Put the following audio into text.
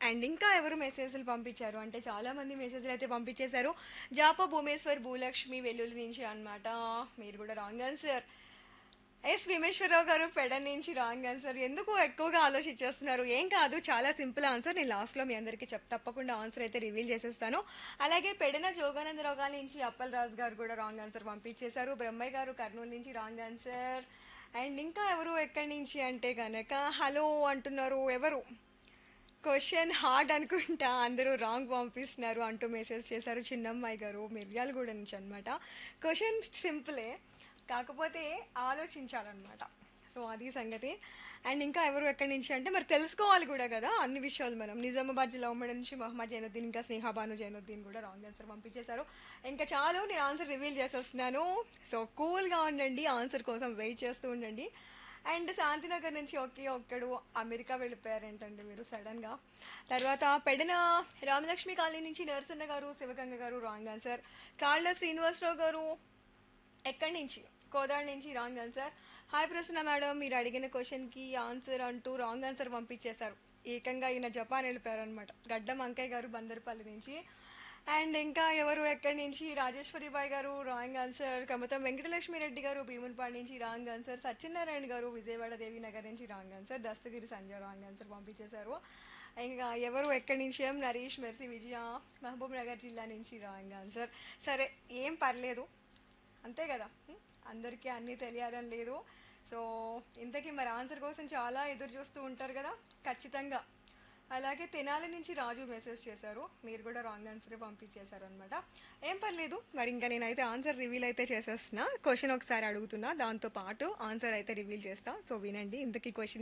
And ఇంకా ఎవరు మెసేజ్లు పంపించారు అంటే చాలా మంది మెసేజ్లు అయితే పంపించేశారు జాప భూమేశ్వర్ భూలక్ష్మి వెల్లుల్లి నుంచి అన్నమాట మీరు కూడా రాంగ్ ఆన్సర్ ఎస్ విమేశ్వరరావు గారు పెడ నుంచి రాంగ్ ఆన్సర్ ఎందుకు ఎక్కువగా ఆలోచించేస్తున్నారు ఏం కాదు చాలా సింపుల్ ఆన్సర్ నేను లాస్ట్లో మీ అందరికీ చెప్ తప్పకుండా ఆన్సర్ అయితే రివీల్ చేసేస్తాను అలాగే పెడన జోగానందరావు గారి నుంచి అప్పల్ రాజు గారు కూడా రాంగ్ ఆన్సర్ పంపించేశారు బ్రహ్మయ్య గారు కర్నూలు నుంచి రాంగ్ ఆన్సర్ అండ్ ఇంకా ఎవరు ఎక్కడి నుంచి అంటే కనుక హలో అంటున్నారు ఎవరు క్వశ్చన్ హార్డ్ అనుకుంటా అందరూ రాంగ్ పంపిస్తున్నారు అంటూ మెసేజ్ చేశారు చిన్నమ్మాయి గారు మిర్యాలగూడ నుంచి అనమాట క్వశ్చన్ సింపులే కాకపోతే ఆలోచించాలన్నమాట సో అది సంగతి అండ్ ఇంకా ఎవరు ఎక్కడి నుంచి అంటే మరి తెలుసుకోవాలి కూడా కదా అన్ని విషయాలు మనం నిజామాబాద్ జిల్లా ఉమ్మడి నుంచి మహమ్మద్ జైనుద్దీన్ ఇంకా స్నేహాబాను జైనుద్దీన్ కూడా రాంగ్ ఆన్సర్ పంపించేశారు ఇంకా చాలు నేను ఆన్సర్ రివీల్ చేసేస్తున్నాను సో కూల్గా ఉండండి ఆన్సర్ కోసం వెయిట్ చేస్తూ ఉండండి అండ్ శాంతినగర్ నుంచి ఒకే ఒక్కడు అమెరికా వెళ్ళిపోయారేంటండి మీరు సడన్గా తర్వాత పెడన రామలక్ష్మి కాలనీ నుంచి నరసన్న గారు శివగంగ గారు రాంగ్ ఆన్సర్ కాళ్ళ శ్రీనివాసరావు గారు ఎక్కడి నుంచి కోదాడ్ నుంచి wrong answer hi Prasanna madam మీరు అడిగిన క్వశ్చన్కి ఆన్సర్ అంటూ రాంగ్ ఆన్సర్ పంపించేశారు ఏకంగా ఈయన జపాన్ వెళ్ళిపోయారు అనమాట గడ్డం అంకయ్య గారు బందర్పల్లి నుంచి అండ్ ఇంకా ఎవరు ఎక్కడి నుంచి రాజేశ్వరి బాయ్ గారు రాంగ్ ఆన్సర్ కమతం వెంకటలక్ష్మి రెడ్డి గారు భీమునిపాడు నుంచి రాంగ్ ఆన్సర్ సత్యనారాయణ గారు విజయవాడ దేవి నగర్ నుంచి wrong answer Dastagiri Sanjay wrong answer పంపించేశారు ఇంకా ఎవరు ఎక్కడి నుంచి ఏం నరేష్ మెర్సీ విజయ మహబూబ్ నగర్ జిల్లా నుంచి రాంగ్ ఆన్సర్ సరే ఏం పర్లేదు అంతే కదా ఉం? అందరికీ అన్నీ తెలియాలని లేదు సో ఇంతకీ మరి ఆన్సర్ కోసం చాలా ఎదురు చూస్తూ ఉంటారు కదా ఖచ్చితంగా అలాగే తెనాలి నుంచి రాజు మెసేజ్ చేశారు మీరు కూడా రాంగ్ ఆన్సర్ పంపించేశారు అనమాట ఏం పర్లేదు మరి ఇంకా నేనైతే ఆన్సర్ రివీల్ అయితే చేసేస్తున్నా క్వశ్చన్ ఒకసారి అడుగుతున్నా దాంతో పాటు ఆన్సర్ అయితే రివీల్ చేస్తా సో వినండి ఇంతకీ క్వశ్చన్